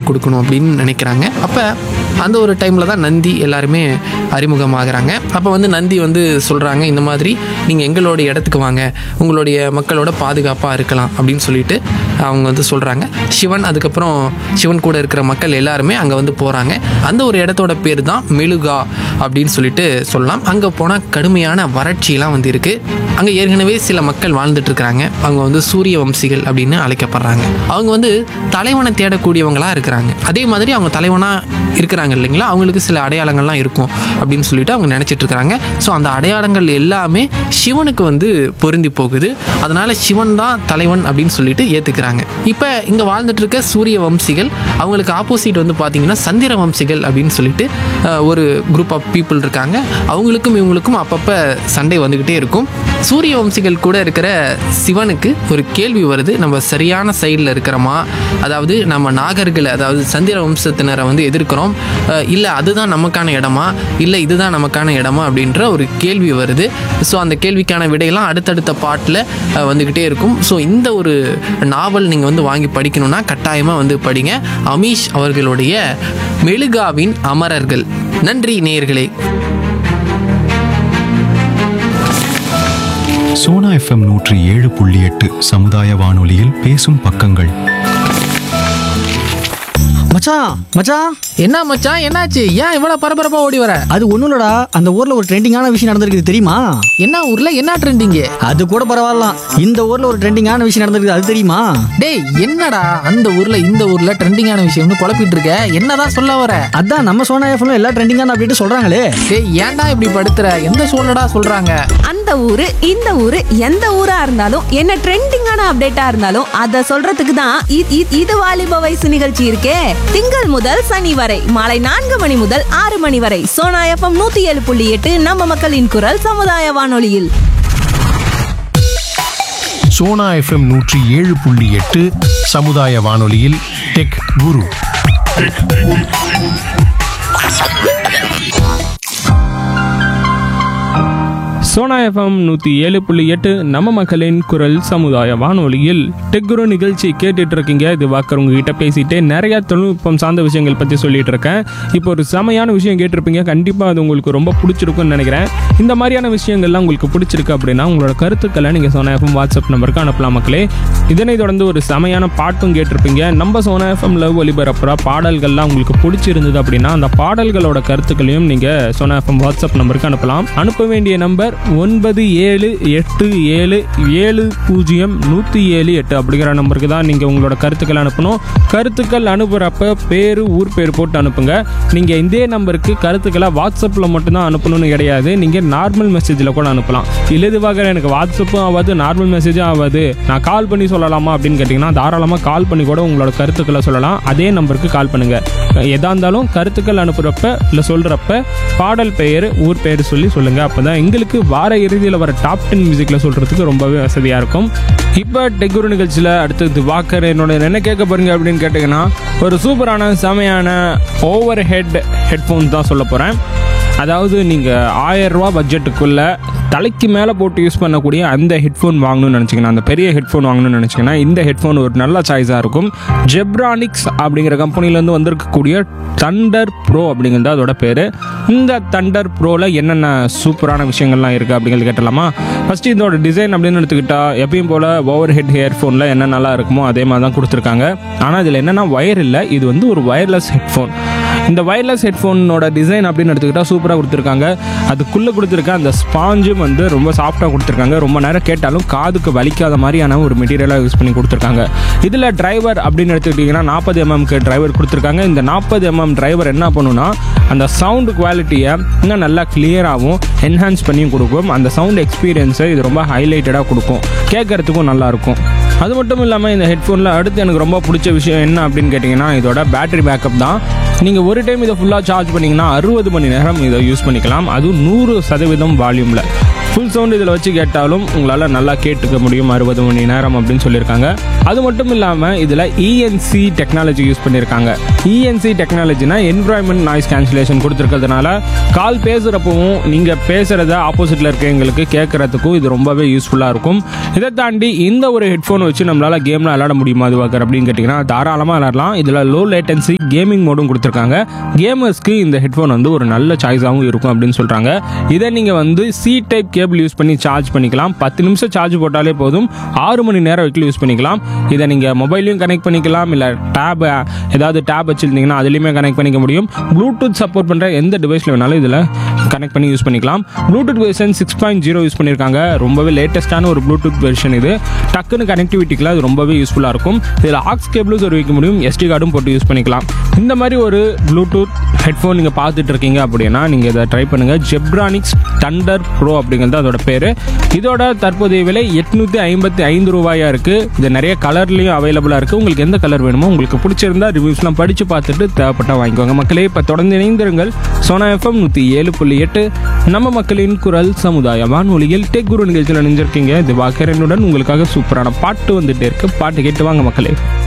கொடுக்கணும் அப்படின்னு நினைக்கிறாங்க அப்போ அந்த ஒரு டைமில் தான் நந்தி எல்லாருமே அறிமுகமாகறாங்க அப்போ வந்து நந்தி வந்து சொல்கிறாங்க இந்த மாதிரி நீங்கள் எங்களோட இடத்துக்கு வாங்க உங்களுடைய மக்களோட பாதுகாப்பாக இருக்கலாம் அப்படின்னு சொல்லிட்டு அவங்க வந்து சொல்கிறாங்க சிவன் அதுக்கப்புறம் சிவன் கூட இருக்கிற மக்கள் எல்லாருமே அங்கே வந்து போகிறாங்க அந்த ஒரு இடத்தோட பேர் தான் மெழுகா அப்படின்னு சொல்லிட்டு சொல்லலாம் அங்கே போனால் கடுமையான வறட்சியெல்லாம் வந்து இருக்குது அங்கே ஏற்கனவே சில மக்கள் வாழ்ந்துட்டு இருக்கிறாங்க அவங்க வந்து சூரிய வம்சிகள் அப்படின்னு அழைக்கப்படுறாங்க அவங்க வந்து தலைவனை தேடக்கூடியவங்களா இருக்கிறாங்க அதே மாதிரி அவங்க தலைவனா இருக்கிறாங்க இல்லைங்களா அவங்களுக்கு சில அடையாளங்கள்லாம் இருக்கும் அப்படின்னு சொல்லிட்டு அவங்க நினைச்சிட்டு இருக்கிறாங்க ஸோ அந்த அடையாளங்கள் எல்லாமே சிவனுக்கு வந்து பொருந்தி போகுது அதனால சிவன் தான் தலைவன் அப்படின்னு சொல்லிட்டு ஏத்துக்கிறாங்க இப்போ இங்க வாழ்ந்துட்டு இருக்க சூரிய வம்சிகள் அவங்களுக்கு ஆப்போசிட் வந்து பார்த்தீங்கன்னா சந்திர வம்சிகள் அப்படின்னு சொல்லிட்டு அஹ், ஒரு குரூப் ஆஃப் பீப்புள் இருக்காங்க அவங்களுக்கும் இவங்களுக்கும் அப்பப்போ சண்டை வந்துக்கிட்டே இருக்கும் சூரிய வம்சிகள் கூட இருக்கிற சிவனுக்கு ஒரு கேள்வி வருது நம்ம சரியான சைடில் இருக்கிறோமா அதாவது நம்ம நாகர்களை அதாவது சந்திர வம்சத்தினரை வந்து எதிர்க்கிறோம் இல்லை அதுதான் நமக்கான இடமா இல்லை இதுதான் நமக்கான இடமா அப்படின்ற ஒரு கேள்வி வருது ஸோ அந்த கேள்விக்கான விடையெல்லாம் அடுத்தடுத்த பாட்டில் வந்துக்கிட்டே இருக்கும் ஸோ இந்த ஒரு நாவல் நீங்கள் வந்து வாங்கி படிக்கணும்னா கட்டாயமாக வந்து படிங்க அமீஷ் அவர்களுடைய மெழுகாவின் அமரர்கள் நன்றி நேயர்களே சோனா எஃப்எம் நூற்றி ஏழு புள்ளி எட்டு சமுதாய வானொலியில் பேசும் பக்கங்கள் மச்சான் மச்சான் என்ன மச்சான் என்னாச்சு ஏன் இவ்வளோ பரபரப்பாக ஓடி வர அது ஒண்ணும் இல்லடா அந்த ஊர்ல ஒரு ட்ரெண்டிங்கான விஷயம் நடந்திருக்குது தெரியுமா என்ன ஊரில் என்ன ட்ரெண்டிங்கு அது கூட பரவாயில்ல இந்த ஊர்ல ஒரு ட்ரெண்டிங்கான விஷயம் நடந்திருக்குது அது தெரியுமா டேய் என்னடா அந்த ஊர்ல இந்த ஊர்ல ட்ரெண்டிங்கான விஷயம்னு குழப்பிட்டு இருக்க என்னதான் சொல்ல வர அதான் நம்ம சோனா எஃப்எம்ல எல்லா ட்ரெண்டிங்கான அப்படின்ட்டு சொல்றாங்களே டேய் ஏன்டா இப்படி படுத்துற எந்த சூழ்நிலடா சொல்றாங்க அந்த ஊரு இந்த ஊரு எந்த ஊரா இருந்தாலும் என்ன ட்ரெண்டிங்கான அப்டேட்டா இருந்தாலும் அத சொல்றதுக்கு தான் இ- இ- இது வாலிப வயசு நிகழ்ச்சி இருக்கே திங்கள் முதல் சனி வரை மாலை நான்கு மணி முதல் ஆறு மணி வரை சோனா எஃப்எம் நூத்தி ஏழு புள்ளி எட்டு நம்ம மக்களின் குரல் சமுதாய வானொலியில் சோனா எஃப்எம் நூற்றி ஏழு புள்ளி எட்டு சமுதாய வானொலியில் டெக் குரு சோனா எஃப்எம் நூற்றி ஏழு புள்ளி எட்டு நம்ம மக்களின் குரல் சமுதாய வானொலியில் டெக்குரு நிகழ்ச்சி கேட்டுட்டு இருக்கீங்க இது வாக்கர் உங்ககிட்ட பேசிட்டு நிறைய தொழில்நுட்பம் சார்ந்த விஷயங்கள் பற்றி சொல்லிட்டு இருக்கேன் இப்போ ஒரு செமையான விஷயம் கேட்டிருப்பீங்க கண்டிப்பாக அது உங்களுக்கு ரொம்ப பிடிச்சிருக்கும்னு நினைக்கிறேன் இந்த மாதிரியான விஷயங்கள்லாம் உங்களுக்கு பிடிச்சிருக்கு அப்படின்னா உங்களோட கருத்துக்களை நீங்கள் சோனா எஃப்எம் வாட்ஸ்அப் நம்பருக்கு அனுப்பலாம் மக்களே இதனை தொடர்ந்து ஒரு செமையான பாட்டும் கேட்டிருப்பீங்க நம்ம சோனா எஃப்எம்ல ஒலிபரப்புற பாடல்கள்லாம் உங்களுக்கு பிடிச்சிருந்தது அப்படின்னா அந்த பாடல்களோட கருத்துக்களையும் நீங்கள் சோனா எஃப்எம் வாட்ஸ்அப் நம்பருக்கு அனுப்பலாம் அனுப்ப வேண்டிய நம்பர் ஒன்பது ஏழு எட்டு ஏழு ஏழு பூஜ்ஜியம் நூற்றி ஏழு எட்டு அப்படிங்கிற நம்பருக்கு தான் நீங்கள் உங்களோட கருத்துக்கள் அனுப்பணும் கருத்துக்கள் அனுப்புகிறப்ப பேர் ஊர் பேர் போட்டு அனுப்புங்க நீங்கள் இதே நம்பருக்கு கருத்துக்களை வாட்ஸ்அப்பில் மட்டும்தான் அனுப்பணும்னு கிடையாது நீங்கள் நார்மல் மெசேஜில் கூட அனுப்பலாம் இல்லதுவாக எனக்கு வாட்ஸ்அப்பும் ஆகாது நார்மல் மெசேஜும் ஆகாது நான் கால் பண்ணி சொல்லலாமா அப்படின்னு கேட்டிங்கன்னா தாராளமாக கால் பண்ணி கூட உங்களோட கருத்துக்களை சொல்லலாம் அதே நம்பருக்கு கால் பண்ணுங்கள் எதா இருந்தாலும் கருத்துக்கள் அனுப்புகிறப்ப இல்லை சொல்கிறப்ப பாடல் பெயர் ஊர் பெயர் சொல்லி சொல்லுங்கள் அப்போ தான் எங்களுக்கு வார இறுதியில் வர டாப் டென் மியூசிக்கில் சொல்கிறதுக்கு ரொம்பவே வசதியாக இருக்கும் இப்போ டெக்குரு நிகழ்ச்சியில் அடுத்தது வாக்கர் என்னோட என்ன கேட்க போறீங்க அப்படின்னு கேட்டிங்கன்னா ஒரு சூப்பரான செமையான ஓவர் ஹெட் ஹெட்ஃபோன்ஸ் தான் சொல்ல போகிறேன் அதாவது நீங்கள் ஆயிரம் ரூபா பட்ஜெட்டுக்குள்ளே தலைக்கு மேலே போட்டு யூஸ் பண்ணக்கூடிய அந்த ஹெட்ஃபோன் வாங்கணும்னு நினச்சிங்கன்னா அந்த பெரிய ஹெட்ஃபோன் வாங்கணும்னு நினச்சிங்கன்னா இந்த ஹெட்ஃபோன் ஒரு நல்ல சாய்ஸாக இருக்கும் ஜெப்ரானிக்ஸ் அப்படிங்கிற கம்பெனிலேருந்து வந்திருக்கக்கூடிய தண்டர் ப்ரோ அப்படிங்கிறது அதோட பேர் இந்த தண்டர் ப்ரோவில் என்னென்ன சூப்பரான விஷயங்கள்லாம் இருக்குது அப்படிங்கிறது கேட்டலாமா ஃபஸ்ட்டு இதோட டிசைன் அப்படின்னு எடுத்துக்கிட்டா எப்பயும் போல் ஓவர் ஹெட் ஹெட்ஃபோனில் என்ன நல்லா இருக்குமோ அதே மாதிரி தான் கொடுத்துருக்காங்க ஆனால் இதில் என்னென்னா ஒயர் இல்லை இது வந்து ஒரு ஒயர்லெஸ் ஹெட்ஃபோன் இந்த ஒயர்லெஸ் ஹெட்ஃபோனோட டிசைன் அப்படின்னு எடுத்துக்கிட்டால் சூப்பராக கொடுத்துருக்காங்க அதுக்குள்ளே கொடுத்துருக்க அந்த ஸ்பாஞ்சும் வந்து ரொம்ப சாஃப்டாக கொடுத்துருக்காங்க ரொம்ப நேரம் கேட்டாலும் காதுக்கு வலிக்காத மாதிரியான ஒரு மெட்டீரியலாக யூஸ் பண்ணி கொடுத்துருக்காங்க இதில் டிரைவர் அப்படின்னு எடுத்துக்கிட்டிங்கன்னா நாற்பது எம்எம்க்கு டிரைவர் கொடுத்துருக்காங்க இந்த நாற்பது எம்எம் டிரைவர் என்ன பண்ணுன்னா அந்த சவுண்டு குவாலிட்டியை இன்னும் நல்லா கிளியராகவும் என்ஹான்ஸ் பண்ணியும் கொடுக்கும் அந்த சவுண்ட் எக்ஸ்பீரியன்ஸை இது ரொம்ப ஹைலைட்டடாக கொடுக்கும் கேட்கறதுக்கும் நல்லாயிருக்கும் அது மட்டும் இல்லாமல் இந்த ஹெட்ஃபோனில் அடுத்து எனக்கு ரொம்ப பிடிச்ச விஷயம் என்ன அப்படின்னு கேட்டிங்கன்னா இதோட பேட்டரி பேக்கப் தான் நீங்கள் ஒரு டைம் இதை ஃபுல்லாக சார்ஜ் பண்ணிங்கன்னா அறுபது மணி நேரம் இதை யூஸ் பண்ணிக்கலாம் அதுவும் நூறு சதவீதம் வால்யூமில் ஃபுல் சவுண்ட் இதில் வச்சு கேட்டாலும் உங்களால் நல்லா கேட்டுக்க முடியும் அறுபது மணி நேரம் அப்படின்னு சொல்லியிருக்காங்க அது மட்டும் இல்லாமல் இதில் இஎன்சி டெக்னாலஜி யூஸ் பண்ணியிருக்காங்க இஎன்சி டெக்னாலஜினா என்விரான்மெண்ட் நாய்ஸ் கேன்சலேஷன் கொடுத்துருக்கிறதுனால கால் பேசுகிறப்பவும் நீங்கள் பேசுகிறத ஆப்போசிட்டில் இருக்கவங்களுக்கு கேட்குறதுக்கும் இது ரொம்பவே யூஸ்ஃபுல்லாக இருக்கும் இதை தாண்டி இந்த ஒரு ஹெட்ஃபோன் வச்சு நம்மளால் கேம்லாம் விளாட முடியுமா அது வாக்கர் அப்படின்னு கேட்டிங்கன்னா தாராளமாக விளாடலாம் இதில் லோ லேட்டன்சி கேமிங் மோடும் கொடுத்துருக்காங்க கேமர்ஸ்க்கு இந்த ஹெட்ஃபோன் வந்து ஒரு நல்ல சாய்ஸாகவும் இருக்கும் அப்படின்னு சொல்கிறாங்க இதை நீங்கள் வந்து சி டைப் கேபிள் யூஸ் பண்ணி சார்ஜ் பண்ணிக்கலாம் பத்து நிமிஷம் சார்ஜ் போட்டாலே போதும் ஆறு மணி நேரம் வரைக்கும் யூஸ் பண்ணிக்கலாம் இதை நீங்கள் மொபைல்லையும் கனெக்ட் பண்ணிக்கலாம் இல்லை டேப் ஏதாவது டேப் வச்சுருந்தீங்கன்னா அதுலேயுமே கனெக்ட் பண்ணிக்க முடியும் ப்ளூடூத் சப்போர்ட் பண்ணுற எந்த டிவைஸில் வேணாலும் இதில் கனெக்ட் பண்ணி யூஸ் பண்ணிக்கலாம் Bluetooth version six point zero use பண்ணியிருக்காங்க ரொம்பவே லேட்டஸ்ட்டான ஒரு ப்ளூடூத் வெர்ஷன் இது டக்குன்னு கனெக்டிவிட்டிக்குலாம் அது ரொம்பவே யூஸ்ஃபுல்லாக இருக்கும் இதில் ஆக்ஸ் கேபிளும் ஒரு வைக்க முடியும் எஸ்டி கார்டும் போட்டு யூஸ் பண்ணிக்கலாம் இந்த மாதிரி ஒரு ப்ளூடூத் ஹெட்ஃபோன் நீங்கள் பார்த்துட்டு இருக்கீங்க அப்படின்னா நீங்கள் இதை ட்ரை பண்ணுங்கள் ஜெப்ரானிக்ஸ் டண்டர் ப்ரோ அப்படிங்கிறது அதோட பேர் இதோட தற்போதைய விலை எட்நூற்றி ஐம்பத்தி ஐந்து ரூபாயாக இருக்குது இது நிறைய கலர்லேயும் அவைலபிளாக இருக்குது உங்களுக்கு எந்த கலர் வேணுமோ உங்களுக்கு பிடிச்சிருந்தா ரிவ்யூஸ்லாம் படித்து பார்த்துட்டு தேவைப்பட்டால் வாங்கிக்கோங்க மக்களே இப்போ தொடர்ந்து இணைந்திருங்கள் சோனா எஃப்எம் நூற்றி ஏழு புள்ளி எட்டு நம்ம மக்களின் குரல் சமுதாய வானொலியில் டெக் குரு நிகழ்ச்சியில் நினைஞ்சிருக்கீங்க திவாகரனுடன் உங்களுக்காக சூப்பரான பாட்டு வந்துட்டே இருக்கு பாட்டு கேட்டு வாங்க மக்களே